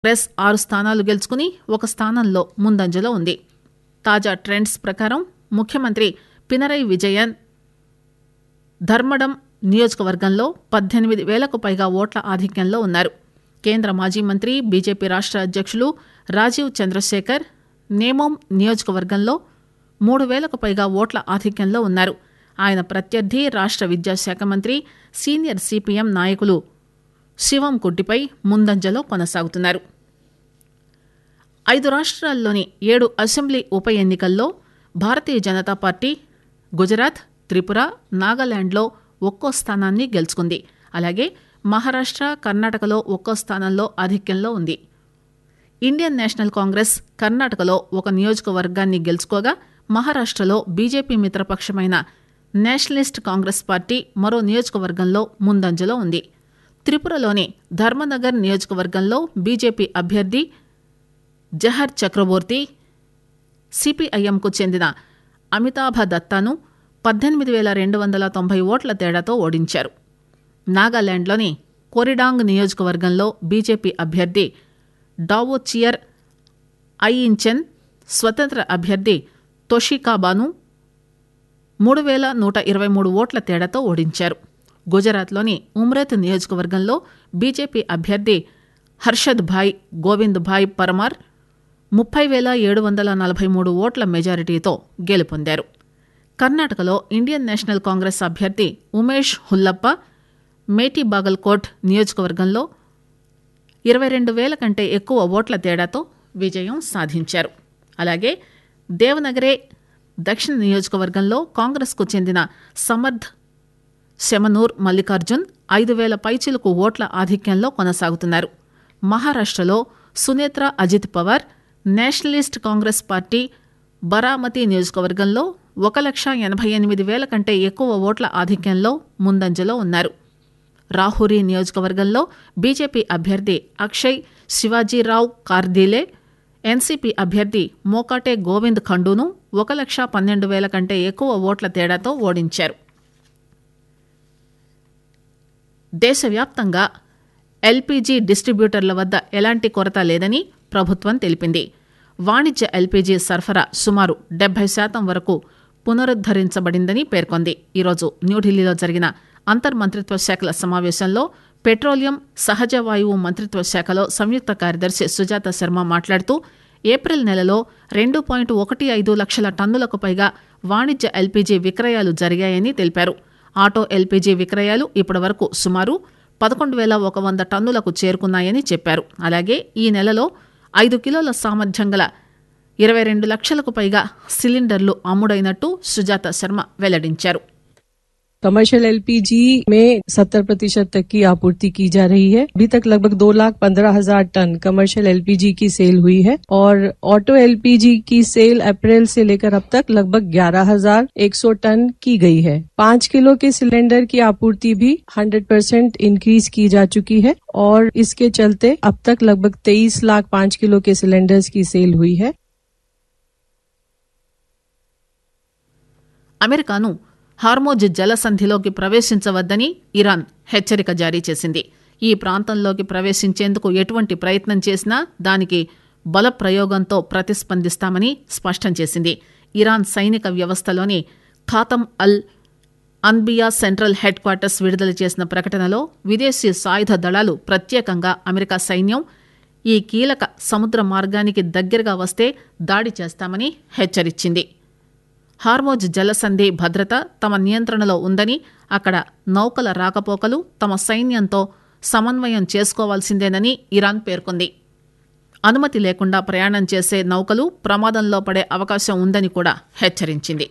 కాంగ్రెస్ ఆరు స్థానాలు గెలుచుకుని ఒక స్థానంలో ముందంజలో ఉంది తాజా ట్రెండ్స్ ప్రకారం ముఖ్యమంత్రి పినరై విజయన్ ధర్మడం నియోజకవర్గంలో పద్దెనిమిది వేలకు పైగా ఓట్ల ఆధిక్యంలో ఉన్నారు కేంద్ర మాజీ మంత్రి బీజేపీ రాష్ట్ర అధ్యక్షులు రాజీవ్ చంద్రశేఖర్ నేమోం నియోజకవర్గంలో మూడు వేలకు పైగా ఓట్ల ఆధిక్యంలో ఉన్నారు ఆయన ప్రత్యర్థి రాష్ట్ర విద్యాశాఖ మంత్రి సీనియర్ సిపిఎం నాయకులు శివం కుడ్డిపై ముందంజలో కొనసాగుతున్నారు ఐదు రాష్ట్రాల్లోని ఏడు అసెంబ్లీ ఉప ఎన్నికల్లో భారతీయ జనతా పార్టీ గుజరాత్ త్రిపుర నాగాలాండ్లో ఒక్కో స్థానాన్ని గెలుచుకుంది అలాగే మహారాష్ట్ర కర్ణాటకలో ఒక్కో స్థానంలో ఆధిక్యంలో ఉంది ఇండియన్ నేషనల్ కాంగ్రెస్ కర్ణాటకలో ఒక నియోజకవర్గాన్ని గెలుచుకోగా మహారాష్ట్రలో బీజేపీ మిత్రపక్షమైన నేషనలిస్ట్ కాంగ్రెస్ పార్టీ మరో నియోజకవర్గంలో ముందంజలో ఉంది త్రిపురలోని ధర్మనగర్ నియోజకవర్గంలో బీజేపీ అభ్యర్థి జహర్ చక్రవర్తి సిపిఐఎంకు చెందిన అమితాభ దత్తాను పద్దెనిమిది వేల రెండు వందల తొంభై ఓట్ల తేడాతో ఓడించారు నాగాలాండ్లోని కొరిడాంగ్ నియోజకవర్గంలో బీజేపీ అభ్యర్థి డావో చియర్ ఐఇంచెన్ స్వతంత్ర అభ్యర్థి తోషికాబాను మూడు వేల నూట ఇరవై మూడు ఓట్ల తేడాతో ఓడించారు గుజరాత్లోని ఉమ్రేత్ నియోజకవర్గంలో బీజేపీ అభ్యర్థి హర్షద్ భాయ్ గోవింద్ భాయ్ పరమార్ ముప్పై వేల ఏడు వందల నలభై మూడు ఓట్ల మెజారిటీతో గెలుపొందారు కర్ణాటకలో ఇండియన్ నేషనల్ కాంగ్రెస్ అభ్యర్థి ఉమేష్ హుల్లప్ప మేటీ బాగల్కోట్ నియోజకవర్గంలో ఇరవై రెండు వేల కంటే ఎక్కువ ఓట్ల తేడాతో విజయం సాధించారు అలాగే దేవనగరే దక్షిణ నియోజకవర్గంలో కాంగ్రెస్కు చెందిన సమర్థ్ శమనూర్ మల్లికార్జున్ ఐదు వేల పైచిలకు ఓట్ల ఆధిక్యంలో కొనసాగుతున్నారు మహారాష్టలో Sunetra Ajit Pawar Nationalist Congress Party Baramati నియోజకవర్గంలో ఒక లక్ష ఎనభై ఎనిమిది వేల కంటే ఎక్కువ ఓట్ల ఆధిక్యంలో ముందంజలో ఉన్నారు రాహురి నియోజకవర్గంలో బీజేపీ అభ్యర్థి అక్షయ్ శివాజీరావు కార్దీలే ఎన్సీపీ అభ్యర్థి మోకాటే గోవింద్ ఖండూను ఒక లక్ష పన్నెండు వేల కంటే ఎక్కువ ఓట్ల తేడాతో ఓడించారు దేశవ్యాప్తంగా ఎల్పీజీ డిస్ట్రిబ్యూటర్ల వద్ద ఎలాంటి కొరత లేదని ప్రభుత్వం తెలిపింది వాణిజ్య ఎల్పీజీ సరఫరా సుమారు డెబ్బై శాతం వరకు పునరుద్దరించబడిందని పేర్కొంది ఈరోజు న్యూఢిల్లీలో జరిగిన అంతర్మంత్రిత్వ శాఖల సమావేశంలో పెట్రోలియం సహజ వాయువు మంత్రిత్వ శాఖలో సంయుక్త కార్యదర్శి సుజాత శర్మ మాట్లాడుతూ ఏప్రిల్ నెలలో రెండు పాయింట్ ఒకటి ఐదు లక్షల టన్నులకు పైగా వాణిజ్య ఎల్పీజీ విక్రయాలు జరిగాయని తెలిపారు ఆటో ఎల్పీజీ విక్రయాలు ఇప్పటివరకు సుమారు పదకొండు వేల ఒక వంద టన్నులకు చేరుకున్నాయని చెప్పారు అలాగే ఈ నెలలో ఐదు కిలోల సామర్థ్యం గల ఇరవై రెండు లక్షలకు పైగా సిలిండర్లు అమ్ముడైనట్టు సుజాత శర్మ వెల్లడించారు कमर्शियल एलपीजी में 70 प्रतिशत तक की आपूर्ति की जा रही है अभी तक लगभग दो लाख पंद्रह हजार टन कमर्शियल एलपीजी की सेल हुई है और ऑटो एलपीजी की सेल अप्रैल से लेकर अब तक लगभग ग्यारह हजार एक सौ टन की गई है पाँच किलो के सिलेंडर की आपूर्ति भी 100 परसेंट इंक्रीज की जा चुकी है और इसके चलते अब तक लगभग तेईस लाख पाँच किलो के सिलेंडर्स की सेल हुई है అమెరికాను హార్మోజ్ జలసంధిలోకి ప్రవేశించవద్దని ఇరాన్ హెచ్చరిక జారీ చేసింది ఈ ప్రాంతంలోకి ప్రవేశించేందుకు ఎటువంటి ప్రయత్నం చేసినా దానికి బల ప్రయోగంతో ప్రతిస్పందిస్తామని స్పష్టం చేసింది ఇరాన్ సైనిక వ్యవస్థలోని Khatam al Anbiya central headquarters విడుదల చేసిన ప్రకటనలో విదేశీ సాయుధ దళాలు ప్రత్యేకంగా అమెరికా సైన్యం ఈ కీలక సముద్ర మార్గానికి దగ్గరగా వస్తే దాడి చేస్తామని హెచ్చరించింది హార్మోజ్ జలసంధి భద్రత తమ నియంత్రణలో ఉందని అక్కడ నౌకల రాకపోకలు తమ సైన్యంతో సమన్వయం చేసుకోవాల్సిందేనని ఇరాన్ పేర్కొంది అనుమతి లేకుండా ప్రయాణం చేసే నౌకలు ప్రమాదంలో పడే అవకాశం ఉందని కూడా హెచ్చరించింది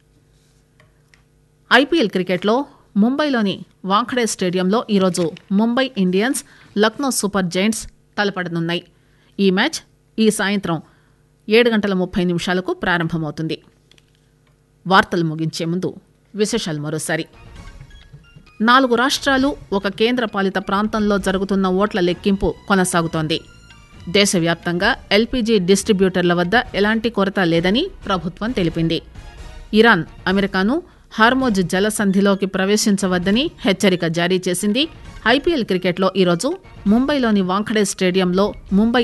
ఐపీఎల్ క్రికెట్లో ముంబైలోని వాంఖడే స్టేడియంలో ఈరోజు Mumbai Indians Lucknow Super Giants తలపడనున్నాయి ఈ మ్యాచ్ ఈ సాయంత్రం ఏడు గంటల ముప్పై నిమిషాలకు ప్రారంభమవుతుంది వార్తలు ముగించే ముందు విశేషాలు మరోసారి నాలుగు రాష్ట్రాలు ఒక కేంద్ర పాలిత ప్రాంతంలో జరుగుతున్న ఓట్ల లెక్కింపు కొనసాగుతోంది దేశవ్యాప్తంగా ఎల్పీజీ డిస్ట్రిబ్యూటర్ల వద్ద ఎలాంటి కొరత లేదని ప్రభుత్వం తెలిపింది ఇరాన్ అమెరికాను హార్మోజ్ జలసంధిలోకి ప్రవేశించవద్దని హెచ్చరిక జారీ చేసింది ఐపీఎల్ క్రికెట్లో ఈరోజు ముంబైలోని వాంఖడే స్టేడియంలో ముంబై